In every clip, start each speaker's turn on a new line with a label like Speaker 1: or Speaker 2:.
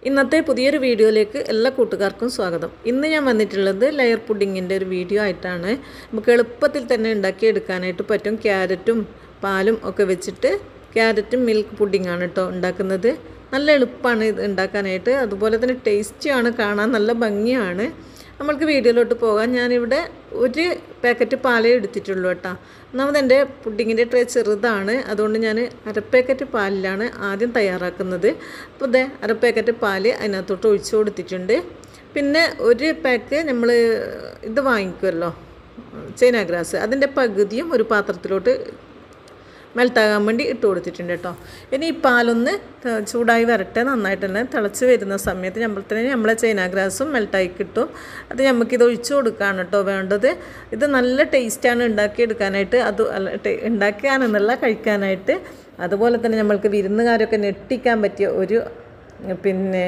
Speaker 1: ഇന്നത്തെ പുതിയൊരു വീഡിയോയിലേക്ക് എല്ലാ കൂട്ടുകാർക്കും സ്വാഗതം ഇന്ന് ഞാൻ വന്നിട്ടുള്ളത് ലെയർ പുഡിങ്ങിൻ്റെ ഒരു വീഡിയോ ആയിട്ടാണ് നമുക്ക് എളുപ്പത്തിൽ തന്നെ ഉണ്ടാക്കിയെടുക്കാനായിട്ട് പറ്റും ക്യാരറ്റും പാലും ഒക്കെ വെച്ചിട്ട് ക്യാരറ്റും മിൽക്ക് പുഡിങ്ങാണ് കേട്ടോ ഉണ്ടാക്കുന്നത് നല്ല എളുപ്പമാണ് ഇത് ഉണ്ടാക്കാനായിട്ട് അതുപോലെ തന്നെ ടേസ്റ്റിയാണ് കാണാൻ നല്ല ഭംഗിയാണ് നമ്മൾക്ക് വീഡിയോയിലോട്ട് പോകാം ഞാനിവിടെ ഒരു പാക്കറ്റ് പാലേ എടുത്തിട്ടുള്ളൂ കേട്ടോ ഒന്നാമത് എൻ്റെ പുഡിങ്ങിൻ്റെ ട്രേ ചെറുതാണ് അതുകൊണ്ട് ഞാൻ അര പാക്കറ്റ് പാലിലാണ് ആദ്യം തയ്യാറാക്കുന്നത് അപ്പോൾ ഇതേ അര പാക്കറ്റ് പാല് അതിനകത്തോട്ട് ഒഴിച്ചു കൊടുത്തിട്ടുണ്ട് പിന്നെ ഒരു പാക്ക് നമ്മൾ ഇത് വാങ്ങിക്കുമല്ലോ ചൈന ഗ്രാസ് അതിൻ്റെ പകുതിയും ഒരു പാത്രത്തിലോട്ട് മെൽട്ടാകാൻ വേണ്ടി ഇട്ട് കൊടുത്തിട്ടുണ്ട് കേട്ടോ ഇനി ഈ പാലൊന്ന് ത- ചൂടായി വരട്ടെ നന്നായിട്ട് തന്നെ തിളച്ച് വരുന്ന സമയത്ത് നമ്മൾ തന്നെ നമ്മളെ ചൈന ഗ്രാസും മെൽട്ടായി കിട്ടും അത് നമുക്കിത് ഒഴിച്ചു കൊടുക്കുകയാണ് കേട്ടോ വേണ്ടത് ഇത് നല്ല ടേസ്റ്റാണ് ഉണ്ടാക്കിയെടുക്കാനായിട്ട് അത് അല്ല ടേ- ഉണ്ടാക്കാനെന്നല്ല കഴിക്കാനായിട്ട് അതുപോലെ തന്നെ നമ്മൾക്ക് വിരുന്നുകാരൊക്കെ ഞെട്ടിക്കാൻ പറ്റിയ ഒരു പിന്നെ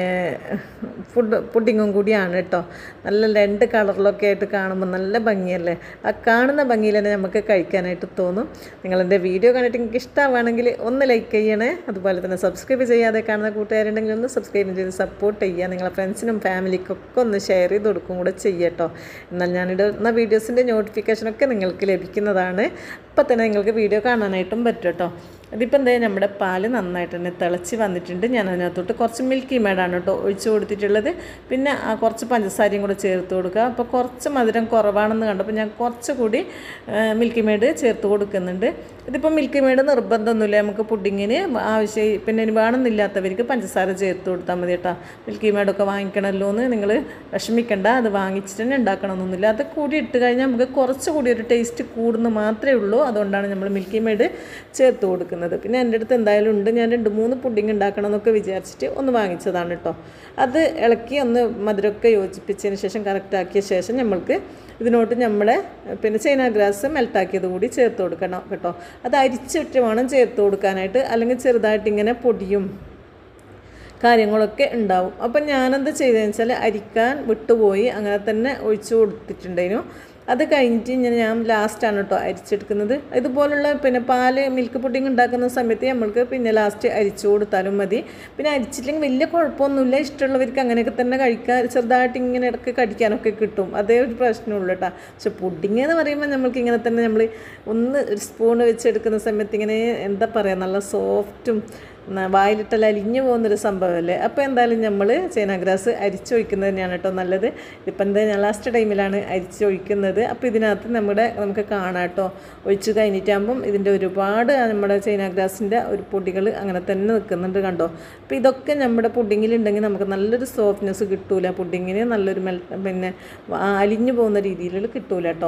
Speaker 1: ഫുഡ് പുഡിങ്ങും കൂടിയാണ് കേട്ടോ നല്ല രണ്ട് കളറിലൊക്കെ ആയിട്ട് കാണുമ്പോൾ നല്ല ഭംഗിയല്ലേ ആ കാണുന്ന ഭംഗിയിൽ തന്നെ നമുക്ക് കഴിക്കാനായിട്ട് തോന്നും നിങ്ങളെൻ്റെ വീഡിയോ കണ്ടിട്ട് നിങ്ങൾക്ക് ഇഷ്ടമാണെങ്കിൽ ഒന്ന് ലൈക്ക് ചെയ്യണേ അതുപോലെ തന്നെ സബ്സ്ക്രൈബ് ചെയ്യാതെ കാണുന്ന കൂട്ടുകാരുണ്ടെങ്കിൽ ഒന്ന് സബ്സ്ക്രൈബ് ചെയ്ത് സപ്പോർട്ട് ചെയ്യുക നിങ്ങളെ ഫ്രണ്ട്സിനും ഫാമിലിക്കൊക്കെ ഒന്ന് ഷെയർ ചെയ്ത് കൊടുക്കും കൂടെ ചെയ്യട്ടോ എന്നാൽ ഞാനിടുന്ന വീഡിയോസിൻ്റെ നോട്ടിഫിക്കേഷനൊക്കെ നിങ്ങൾക്ക് ലഭിക്കുന്നതാണ് അപ്പം തന്നെ നിങ്ങൾക്ക് വീഡിയോ കാണാനായിട്ടും പറ്റും കേട്ടോ ഇതിപ്പോൾ എന്താ നമ്മുടെ പാല് നന്നായിട്ട് തന്നെ തിളച്ച് വന്നിട്ടുണ്ട് ഞാൻ അതിനകത്തോട്ട് കുറച്ച് മിൽക്കി മേഡാണ് കേട്ടോ ഒഴിച്ചു കൊടുത്തിട്ടുള്ളത് പിന്നെ ആ കുറച്ച് പഞ്ചസാരയും കൂടെ ചേർത്ത് കൊടുക്കുക അപ്പോൾ കുറച്ച് മധുരം കുറവാണെന്ന് കണ്ടപ്പോൾ ഞാൻ കുറച്ചുകൂടി മിൽക്കി മേഡ് ചേർത്ത് കൊടുക്കുന്നുണ്ട് ഇതിപ്പോൾ മിൽക്കി മേഡ് നിർബന്ധമൊന്നുമില്ല നമുക്ക് പുഡിങ്ങിന് ആവശ്യം പിന്നെ ഇനി വേണമെന്നില്ലാത്തവർക്ക് പഞ്ചസാര ചേർത്ത് കൊടുത്താൽ മതി കേട്ടോ മിൽക്കി മേഡൊക്കെ വാങ്ങിക്കണമല്ലോ എന്ന് നിങ്ങൾ വിഷമിക്കണ്ട അത് വാങ്ങിച്ചിട്ട് തന്നെ ഉണ്ടാക്കണമെന്നൊന്നുമില്ല അത് കൂടി ഇട്ട് കഴിഞ്ഞാൽ നമുക്ക് കുറച്ചുകൂടി ഒരു ടേസ്റ്റ് കൂടുന്നു മാത്രമേ ഉള്ളൂ അതുകൊണ്ടാണ് നമ്മൾ മിൽക്കി മേഡ് ചേർത്ത് കൊടുക്കുന്നത് പിന്നെ എൻ്റെ അടുത്ത് എന്തായാലും ഉണ്ട് ഞാൻ രണ്ട് മൂന്ന് പുഡിങ് ഉണ്ടാക്കണം എന്നൊക്കെ വിചാരിച്ചിട്ട് ഒന്ന് വാങ്ങിച്ചതാണ് കേട്ടോ അത് ഇളക്കി ഒന്ന് മധുരമൊക്കെ യോജിപ്പിച്ചതിന് ശേഷം കറക്റ്റ് ആക്കിയ ശേഷം നമ്മൾക്ക് ഇതിനോട്ട് നമ്മളെ പിന്നെ ചൈന ഗ്രാസ് മെൽട്ടാക്കിയത് കൂടി ചേർത്ത് കൊടുക്കണം കേട്ടോ അത് അരിച്ചിട്ട് വേണം ചേർത്ത് കൊടുക്കാനായിട്ട് അല്ലെങ്കിൽ ചെറുതായിട്ട് ഇങ്ങനെ പൊടിയും കാര്യങ്ങളൊക്കെ ഉണ്ടാവും അപ്പം ഞാനെന്ത് ചെയ്തതെന്ന് വെച്ചാൽ അരിക്കാൻ വിട്ടുപോയി അങ്ങനെ തന്നെ ഒഴിച്ചു കൊടുത്തിട്ടുണ്ടായിരുന്നു അത് കഴിഞ്ഞിട്ട് ഞാൻ ഞാൻ ലാസ്റ്റാണ് കേട്ടോ അരിച്ചെടുക്കുന്നത് ഇതുപോലുള്ള പിന്നെ പാല് മിൽക്ക് പുഡിങ് ഉണ്ടാക്കുന്ന സമയത്ത് നമ്മൾക്ക് പിന്നെ ലാസ്റ്റ് അരിച്ചു കൊടുത്താലും മതി പിന്നെ അരിച്ചില്ലെങ്കിൽ വലിയ കുഴപ്പമൊന്നുമില്ല ഇഷ്ടമുള്ളവർക്ക് അങ്ങനെയൊക്കെ തന്നെ കഴിക്കാൻ ചെറുതായിട്ട് ഇങ്ങനെ ഇടയ്ക്ക് കടിക്കാനൊക്കെ കിട്ടും അതേ ഒരു പ്രശ്നമുള്ളൂ കേട്ടോ പക്ഷെ പുഡിങ് എന്ന് പറയുമ്പോൾ നമ്മൾക്ക് ഇങ്ങനെ തന്നെ നമ്മൾ ഒന്ന് ഒരു സ്പൂൺ വെച്ചെടുക്കുന്ന സമയത്ത് ഇങ്ങനെ എന്താ പറയുക നല്ല സോഫ്റ്റും ന- വായിലിട്ടാൽ അലിഞ്ഞു പോകുന്നൊരു സംഭവമല്ലേ അപ്പോൾ എന്തായാലും നമ്മൾ ചൈന ഗ്രാസ് അരിച്ചൊഴിക്കുന്നത് തന്നെയാണ് കേട്ടോ നല്ലത് ഇപ്പം എന്താ ഞാൻ ലാസ്റ്റ് ടൈമിലാണ് അരിച്ചൊഴിക്കുന്നത് അപ്പോൾ ഇതിനകത്ത് നമ്മുടെ നമുക്ക് കാണാം കേട്ടോ ഒഴിച്ച് കഴിഞ്ഞിട്ടാകുമ്പം ഇതിൻ്റെ ഒരുപാട് നമ്മുടെ ചൈന ഗ്രാസിൻ്റെ ഒരു പൊടികൾ അങ്ങനെ തന്നെ നിൽക്കുന്നുണ്ട് കണ്ടോ അപ്പോൾ ഇതൊക്കെ നമ്മുടെ പുഡിങ്ങിലുണ്ടെങ്കിൽ നമുക്ക് നല്ലൊരു സോഫ്റ്റ്നെസ് കിട്ടൂല പുഡിങ്ങിന് നല്ലൊരു മെൽ പിന്നെ ആ അലിഞ്ഞു പോകുന്ന രീതിയിൽ കിട്ടൂല കേട്ടോ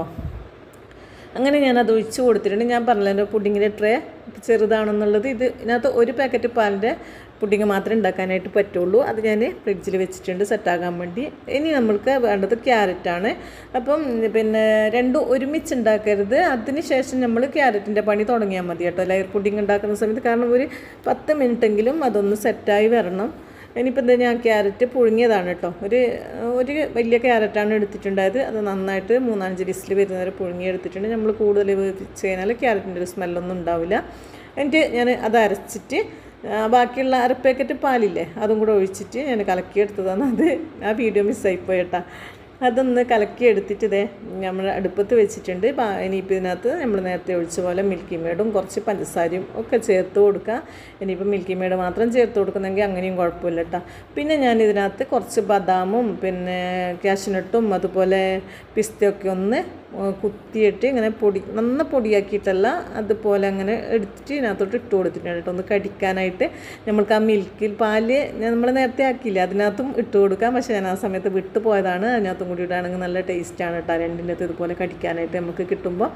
Speaker 1: അങ്ങനെ ഞാൻ അത് ഒഴിച്ച് കൊടുത്തിട്ടുണ്ട് ഞാൻ പറഞ്ഞല്ലോ എൻ്റെ പുഡിങ്ങിൻ്റെ ട്രേ ചെറുതാണെന്നുള്ളത് ഇത് ഇതിനകത്ത് ഒരു പാക്കറ്റ് പാലിൻ്റെ പുഡിങ് മാത്രമേ ഉണ്ടാക്കാനായിട്ട് പറ്റുള്ളൂ അത് ഞാൻ ഫ്രിഡ്ജിൽ വെച്ചിട്ടുണ്ട് സെറ്റാകാൻ വേണ്ടി ഇനി നമ്മൾക്ക് വേണ്ടത് ക്യാരറ്റാണ് അപ്പം പിന്നെ രണ്ടും ഒരുമിച്ച് ഉണ്ടാക്കരുത് അതിന് ശേഷം നമ്മൾ ക്യാരറ്റിൻ്റെ പണി തുടങ്ങിയാൽ മതി കേട്ടോ ലയർ പുഡിങ് ഉണ്ടാക്കുന്ന സമയത്ത് കാരണം ഒരു പത്ത് മിനിറ്റെങ്കിലും അതൊന്ന് സെറ്റായി വരണം ഇനിയിപ്പോൾ എന്താ ഞാൻ ക്യാരറ്റ് പുഴുങ്ങിയതാണ് കേട്ടോ ഒരു ഒരു വലിയ ക്യാരറ്റാണ് എടുത്തിട്ടുണ്ടായത് അത് നന്നായിട്ട് മൂന്നാലഞ്ച് വിസിൽ വരുന്നവരെ പുഴുങ്ങി എടുത്തിട്ടുണ്ട് നമ്മൾ കൂടുതൽ വേവിച്ച് കഴിഞ്ഞാൽ ക്യാരറ്റിൻ്റെ ഒരു സ്മെല്ലൊന്നും ഉണ്ടാവില്ല എന്നിട്ട് ഞാൻ അത് അരച്ചിട്ട് ആ, ബാക്കിയുള്ള അര പാക്കറ്റ് പാലില്ലേ അതും കൂടെ ഒഴിച്ചിട്ട് ഞാൻ കലക്കിയെടുത്തതാണ് അത് ആ വീഡിയോ മിസ്സായിപ്പോയി കേട്ടോ അതൊന്ന് കലക്കി എടുത്തിട്ട് ഇതേ നമ്മൾ അടുപ്പത്ത് വെച്ചിട്ടുണ്ട് ബാ- ഇനിയിപ്പോൾ ഇതിനകത്ത് നമ്മൾ നേരത്തെ ഒഴിച്ച പോലെ മിൽക്കി മേഡും കുറച്ച് പഞ്ചസാരയും ഒക്കെ ചേർത്ത് കൊടുക്കുക ഇനിയിപ്പോൾ മിൽക്കി മേഡ് മാത്രം ചേർത്ത് കൊടുക്കുന്നെങ്കിൽ അങ്ങനെയും കുഴപ്പമില്ല കേട്ടോ പിന്നെ ഞാൻ ഇതിനകത്ത് കുറച്ച് ബദാമും പിന്നെ കാഷ്നട്ടും അതുപോലെ പിസ്തയൊക്കെ ഒന്ന് കുത്തിയിട്ട് ഇങ്ങനെ പൊടി നന്ന പൊടിയാക്കിയിട്ടല്ല അതുപോലെ അങ്ങനെ എടുത്തിട്ട് ഇതിനകത്തോട്ട് ഇട്ട് കൊടുത്തിട്ടുണ്ട് കേട്ടോ ഒന്ന് കടിക്കാനായിട്ട് നമ്മൾക്ക് ആ മിൽക്കിൽ പാല് നമ്മൾ നേരത്തെ ആക്കിയില്ല അതിനകത്തും ഇട്ട് കൊടുക്കാം പക്ഷേ ഞാൻ ആ സമയത്ത് വിട്ടു പോയതാണ് അതിനകത്തും കൂടി ഇടുകയാണെങ്കിൽ നല്ല ടേസ്റ്റാണ് കേട്ടോ രണ്ടിൻ്റെ അകത്ത് ഇതുപോലെ കടിക്കാനായിട്ട് നമുക്ക് കിട്ടുമ്പോൾ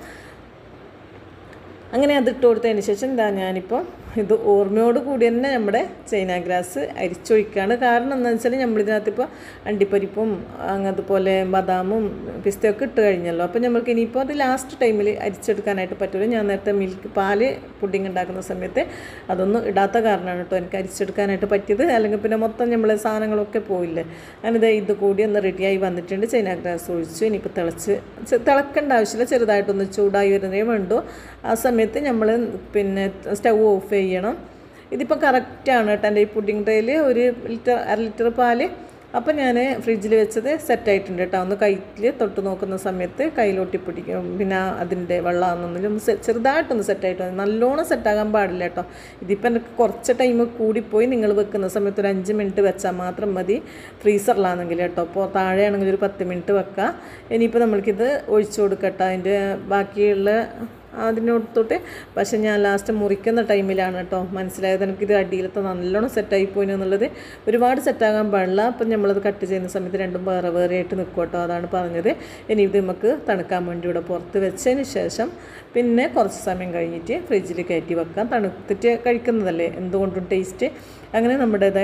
Speaker 1: അങ്ങനെ അത് ഇട്ട് കൊടുത്തതിന് ശേഷം എന്താ ഞാനിപ്പോൾ ഇത് ഓർമ്മയോട് കൂടി തന്നെ നമ്മുടെ ചൈന ഗ്രാസ് അരിച്ചൊഴിക്കുകയാണ് കാരണം എന്താണെന്ന് വെച്ചാൽ നമ്മളിതിനകത്ത് ഇപ്പോൾ അണ്ടിപ്പരിപ്പും അതുപോലെ ബദാമും പിസ്തയൊക്കെ ഇട്ട് കഴിഞ്ഞല്ലോ അപ്പോൾ നമ്മൾക്ക് ഇനിയിപ്പോൾ അത് ലാസ്റ്റ് ടൈമിൽ അരിച്ചെടുക്കാനായിട്ട് പറ്റില്ല ഞാൻ നേരത്തെ മിൽക്ക് പാല് പുഡിങ് ഉണ്ടാക്കുന്ന സമയത്ത് അതൊന്നും ഇടാത്ത കാരണമാണ് കേട്ടോ എനിക്ക് അരിച്ചെടുക്കാനായിട്ട് പറ്റിയത് അല്ലെങ്കിൽ പിന്നെ മൊത്തം നമ്മൾ സാധനങ്ങളൊക്കെ പോയില്ലേ ഞാനിത് ഇത് കൂടി ഒന്ന് റെഡിയായി വന്നിട്ടുണ്ട് ചൈന ഗ്രാസ് ഒഴിച്ചു ഇനിയിപ്പോൾ തിളച്ച് ചെ- തിളക്കേണ്ട ആവശ്യമില്ല ചെറുതായിട്ടൊന്ന് ചൂടായി വരുന്നതേ വേണ്ടൂ ആ സമയത്ത് നമ്മൾ പിന്നെ സ്റ്റൗ ഓഫ് ചെയ്യണം ഇതിപ്പോൾ കറക്റ്റാണ് കേട്ടോ എൻ്റെ ഈ പുഡിംഗ് ട്രേയിൽ ഒരു ലിറ്റർ അര ലിറ്റർ പാല് അപ്പോൾ ഞാൻ ഫ്രിഡ്ജിൽ വെച്ചത് സെറ്റായിട്ടുണ്ട് കേട്ടോ ഒന്ന് കയ്യിൽ തൊട്ട് നോക്കുന്ന സമയത്ത് കയ്യിലൊട്ടി പിടിക്കും പിന്നെ അതിൻ്റെ വെള്ളമാണെന്നൊന്നും ഒന്ന് സെ- ചെറുതായിട്ടൊന്ന് സെറ്റായിട്ട് മതി നല്ലോണം സെറ്റാകാൻ പാടില്ല കേട്ടോ ഇതിപ്പോൾ എനിക്ക് കുറച്ച് ടൈം കൂടിപ്പോയി നിങ്ങൾ വെക്കുന്ന സമയത്ത് ഒരു അഞ്ച് മിനിറ്റ് വെച്ചാൽ മാത്രം മതി ഫ്രീസറിലാണെങ്കിൽ കേട്ടോ അപ്പോൾ താഴെയാണെങ്കിൽ ഒരു പത്ത് മിനിറ്റ് വെക്കാം ഇനിയിപ്പോൾ നമ്മൾക്കിത് ഒഴിച്ചു കൊടുക്കട്ടെ അതിൻ്റെ ബാക്കിയുള്ള അതിനോടത്തോട്ട് പക്ഷെ ഞാൻ ലാസ്റ്റ് മുറിക്കുന്ന ടൈമിലാണ് കേട്ടോ മനസ്സിലായത് എനിക്കിത് അടിയിലത്തെ നല്ലോണം സെറ്റായി പോയിന് എന്നുള്ളത് ഒരുപാട് സെറ്റാകാൻ പാടില്ല അപ്പം നമ്മളത് കട്ട് ചെയ്യുന്ന സമയത്ത് രണ്ടും വേറെ വേറെ ആയിട്ട് നിൽക്കും കേട്ടോ അതാണ് പറഞ്ഞത് ഇനി ഇത് നമുക്ക് തണുക്കാൻ വേണ്ടി ഇവിടെ പുറത്ത് വെച്ചതിന് ശേഷം പിന്നെ കുറച്ച് സമയം കഴിഞ്ഞിട്ട് ഫ്രിഡ്ജിൽ കയറ്റി വെക്കാം തണുത്തിട്ട് കഴിക്കുന്നതല്ലേ എന്തുകൊണ്ടും ടേസ്റ്റ് അങ്ങനെ നമ്മുടേതായ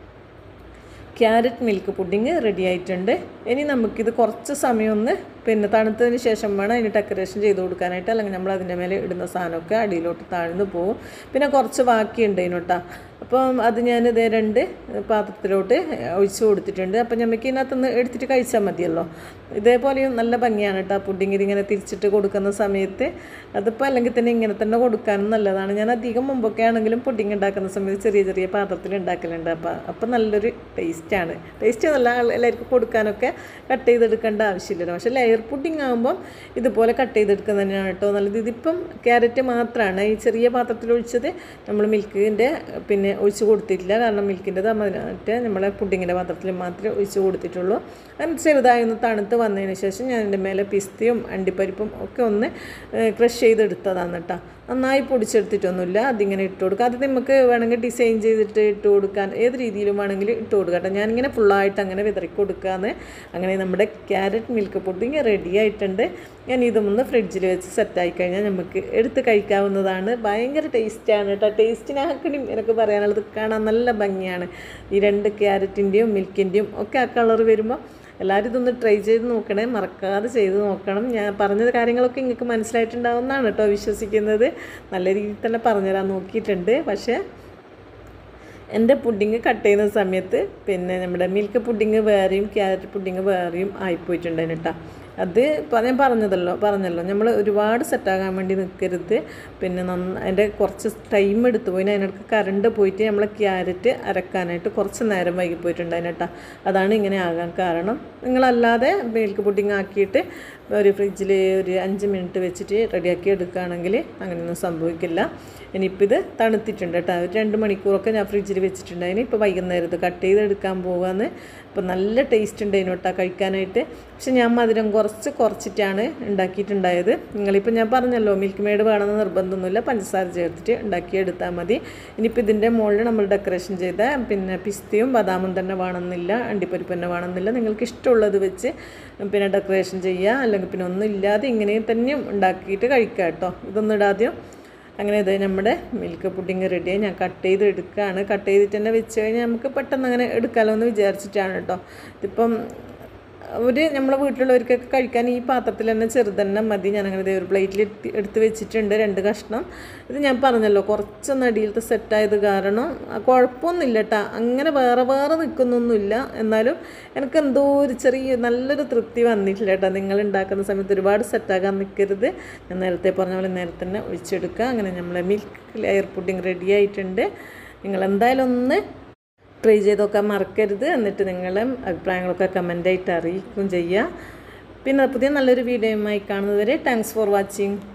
Speaker 1: ക്യാരറ്റ് മിൽക്ക് പുഡിങ് റെഡി ആയിട്ടുണ്ട് ഇനി നമുക്കിത് കുറച്ച് സമയം ഒന്ന് പിന്നെ തണുത്തതിന് ശേഷം വേണം അതിന് ഡെക്കറേഷൻ ചെയ്ത് കൊടുക്കാനായിട്ട് അല്ലെങ്കിൽ നമ്മൾ അതിൻ്റെ മേലെ ഇടുന്ന സാധനമൊക്കെ അടിയിലോട്ട് താഴ്ന്നു പോകും പിന്നെ കുറച്ച് ബാക്കിയുണ്ട് ഇതിനോട്ടാ അപ്പം അത് ഞാൻ ഇതേ രണ്ട് പാത്രത്തിലോട്ട് ഒഴിച്ച് കൊടുത്തിട്ടുണ്ട് അപ്പം നമുക്ക് ഇതിനകത്തുനിന്ന് എടുത്തിട്ട് കഴിച്ചാൽ മതിയല്ലോ ഇതേപോലെയും നല്ല ഭംഗിയാണ് കേട്ടോ പുഡിങ് ഇതിങ്ങനെ തിരിച്ചിട്ട് കൊടുക്കുന്ന സമയത്ത് അതിപ്പോൾ അല്ലെങ്കിൽ തന്നെ ഇങ്ങനെ തന്നെ കൊടുക്കാനും നല്ലതാണ് ഞാൻ അധികം മുമ്പൊക്കെ ആണെങ്കിലും പുഡിങ് ഉണ്ടാക്കുന്ന സമയത്ത് ചെറിയ ചെറിയ പാത്രത്തിൽ ഉണ്ടാക്കലുണ്ട് അപ്പം അപ്പം നല്ലൊരു ടേസ്റ്റാണ് ടേസ്റ്റ് നല്ല ആൾ- എല്ലാവർക്കും കൊടുക്കാനൊക്കെ കട്ട് ചെയ്തെടുക്കേണ്ട ആവശ്യമില്ലല്ലോ പക്ഷേ ലെയർ പുഡിങ് ആകുമ്പം ഇതുപോലെ കട്ട് ചെയ്തെടുക്കുന്നത് തന്നെയാണ് കേട്ടോ നല്ലത് ഇതിപ്പം ക്യാരറ്റ് മാത്രമാണ് ഈ ചെറിയ പാത്രത്തിൽ ഒഴിച്ചത് നമ്മൾ മിൽക്കിൻ്റെ പിന്നെ ഒഴിച്ച് കൊടുത്തിട്ടില്ല കാരണം മിൽക്കിൻ്റെത് മറ്റേ നമ്മളെ പുഡിങ്ങിൻ്റെ പാത്രത്തിൽ മാത്രമേ ഒഴിച്ച് കൊടുത്തിട്ടുള്ളൂ അങ്ങനെ ചെറുതായി ഒന്ന് തണുത്ത് വന്നതിന് ശേഷം ഞാൻ എൻ്റെ മേലെ പിസ്തയും അണ്ടിപ്പരിപ്പും ഒക്കെ ഒന്ന് ക്രഷ് ചെയ്തെടുത്തതാണ് കേട്ടോ നന്നായി പൊടിച്ചെടുത്തിട്ടൊന്നുമില്ല അതിങ്ങനെ ഇട്ട് കൊടുക്കുക അത് നമുക്ക് വേണമെങ്കിൽ ഡിസൈൻ ചെയ്തിട്ട് ഇട്ട് കൊടുക്കാൻ ഏത് രീതിയിലും വേണമെങ്കിൽ ഇട്ട് കൊടുക്കാം കേട്ടോ ഞാനിങ്ങനെ ഫുള്ളായിട്ട് അങ്ങനെ വിതറി കൊടുക്കാന്ന് അങ്ങനെ നമ്മുടെ ക്യാരറ്റ് മിൽക്ക് പുഡിങ് റെഡി ആയിട്ടുണ്ട് ഞാൻ ഇതൊന്ന് ഫ്രിഡ്ജിൽ വെച്ച് സെറ്റായി കഴിഞ്ഞാൽ നമുക്ക് എടുത്ത് കഴിക്കാവുന്നതാണ് ഭയങ്കര ടേസ്റ്റാണ് കേട്ടോ ടേസ്റ്റിനാക്കണി എനിക്ക് പറയാനുള്ളത് കാണാൻ നല്ല ഭംഗിയാണ് ഈ രണ്ട് ക്യാരറ്റിൻ്റെയും മിൽക്കിൻ്റെയും ഒക്കെ ആ കളർ വരുമ്പോൾ എല്ലാവരും ഇതൊന്ന് ട്രൈ ചെയ്ത് നോക്കണേ മറക്കാതെ ചെയ്ത് നോക്കണം ഞാൻ പറഞ്ഞ കാര്യങ്ങളൊക്കെ നിങ്ങൾക്ക് മനസ്സിലായിട്ടുണ്ടാവുമെന്നാണ് കേട്ടോ വിശ്വസിക്കുന്നത് നല്ല രീതിയിൽ തന്നെ പറഞ്ഞുതരാൻ നോക്കിയിട്ടുണ്ട് പക്ഷേ എൻ്റെ പുഡിങ് കട്ട് ചെയ്യുന്ന സമയത്ത് പിന്നെ നമ്മുടെ മിൽക്ക് പുഡിങ് വേറെയും ക്യാരറ്റ് പുഡിങ് വേറെയും ആയിപ്പോയിട്ടുണ്ടായിരുന്നു കേട്ടോ അത് പ- ഞാൻ പറഞ്ഞതല്ലോ പറഞ്ഞല്ലോ നമ്മൾ ഒരുപാട് സെറ്റാകാൻ വേണ്ടി നിൽക്കരുത് പിന്നെ നന്ന അതിൻ്റെ കുറച്ച് ടൈം എടുത്തു പോയി അതിനിടയ്ക്ക് കറണ്ട് പോയിട്ട് നമ്മൾ ക്യാരറ്റ് അരക്കാനായിട്ട് കുറച്ച് നേരം വൈകി പോയിട്ടുണ്ടായിരുന്നു കേട്ടോ അതാണ് ഇങ്ങനെ ആകാൻ കാരണം നിങ്ങളല്ലാതെ മിൽക്ക് പുഡിങ് ആക്കിയിട്ട് ഒരു ഫ്രിഡ്ജിൽ ഒരു അഞ്ച് മിനിറ്റ് വെച്ചിട്ട് റെഡിയാക്കി എടുക്കുകയാണെങ്കിൽ അങ്ങനെയൊന്നും സംഭവിക്കില്ല ഇനിയിപ്പോൾ ഇത് തണുത്തിട്ടുണ്ട് കേട്ടോ ഒരു രണ്ട് മണിക്കൂറൊക്കെ ഞാൻ ഫ്രിഡ്ജിൽ വെച്ചിട്ടുണ്ടായിന് ഇപ്പോൾ വൈകുന്നേരത്ത് കട്ട് ചെയ്തെടുക്കാൻ പോകാമെന്ന് അപ്പോൾ നല്ല ടേസ്റ്റ് ഉണ്ടായിരുന്നു കേട്ടോ കഴിക്കാനായിട്ട് പക്ഷെ ഞാൻ മധുരം കുറച്ച് കുറച്ചിട്ടാണ് ഉണ്ടാക്കിയിട്ടുണ്ടായത് നിങ്ങളിപ്പോൾ ഞാൻ പറഞ്ഞല്ലോ മിൽക്ക് മെയ്ഡ് വേണമെന്ന് നിർബന്ധമൊന്നുമില്ല പഞ്ചസാര ചേർത്തിട്ട് ഉണ്ടാക്കിയെടുത്താൽ മതി ഇനിയിപ്പോൾ ഇതിൻ്റെ മുകളിൽ നമ്മൾ ഡെക്കറേഷൻ ചെയ്ത പിന്നെ പിസ്തയും ബദാമും തന്നെ വേണമെന്നില്ല അണ്ടിപ്പരിപ്പ് തന്നെ വേണമെന്നില്ല നിങ്ങൾക്ക് ഇഷ്ടമുള്ളത് വെച്ച് പിന്നെ ഡെക്കറേഷൻ ചെയ്യുക അല്ലെങ്കിൽ പിന്നെ ഒന്നും ഇല്ലാതെ ഇങ്ങനെ തന്നെയും ഉണ്ടാക്കിയിട്ട് കഴിക്കുക കേട്ടോ ഇതൊന്നും ഇടാതെയും അങ്ങനെ ഇത് നമ്മുടെ മിൽക്ക് പുഡിങ് റെഡിയായി ഞാൻ കട്ട് ചെയ്ത് എടുക്കുകയാണ് കട്ട് ചെയ്തിട്ട് തന്നെ വെച്ച് കഴിഞ്ഞാൽ നമുക്ക് പെട്ടെന്ന് അങ്ങനെ എടുക്കാമല്ലോ എന്ന് വിചാരിച്ചിട്ടാണ് കേട്ടോ ഇതിപ്പം ഒരു നമ്മളെ വീട്ടിലുള്ളവർക്കൊക്കെ കഴിക്കാൻ ഈ പാത്രത്തിൽ തന്നെ ചെറുതന്നെ മതി ഞാൻ അങ്ങനെ ദേ ഒരു പ്ലേറ്റിൽ എടുത്ത് വെച്ചിട്ടുണ്ട് രണ്ട് കഷ്ണം ഇത് ഞാൻ പറഞ്ഞല്ലോ കുറച്ചൊന്ന് അടിയിലത്തെ സെറ്റായത് കാരണം ആ, കുഴപ്പമൊന്നുമില്ല കേട്ടോ അങ്ങനെ വേറെ വേറെ നിൽക്കുന്നൊന്നുമില്ല എന്നാലും എനിക്ക് എന്തോ ഒരു ചെറിയ നല്ലൊരു തൃപ്തി വന്നിട്ടില്ല കേട്ടോ നിങ്ങൾ ഉണ്ടാക്കുന്ന സമയത്ത് ഒരുപാട് സെറ്റാകാൻ നിൽക്കരുത് ഞാൻ നേരത്തെ പറഞ്ഞ പോലെ നേരത്തെ തന്നെ ഒഴിച്ചെടുക്കുക അങ്ങനെ നമ്മളെ മിൽക്ക് ലെയർ പുഡിങ് റെഡി ആയിട്ടുണ്ട് നിങ്ങൾ എന്തായാലും ഒന്ന് ട്രൈ ചെയ്ത് നോക്കാൻ മറക്കരുത് എന്നിട്ട് നിങ്ങളെ അഭിപ്രായങ്ങളൊക്കെ കമൻ്റായിട്ട് അറിയിക്കുകയും ചെയ്യുക പിന്നെ പുതിയ നല്ലൊരു വീഡിയോയുമായി കാണുന്നതുവരെ താങ്ക്സ് ഫോർ വാച്ചിങ്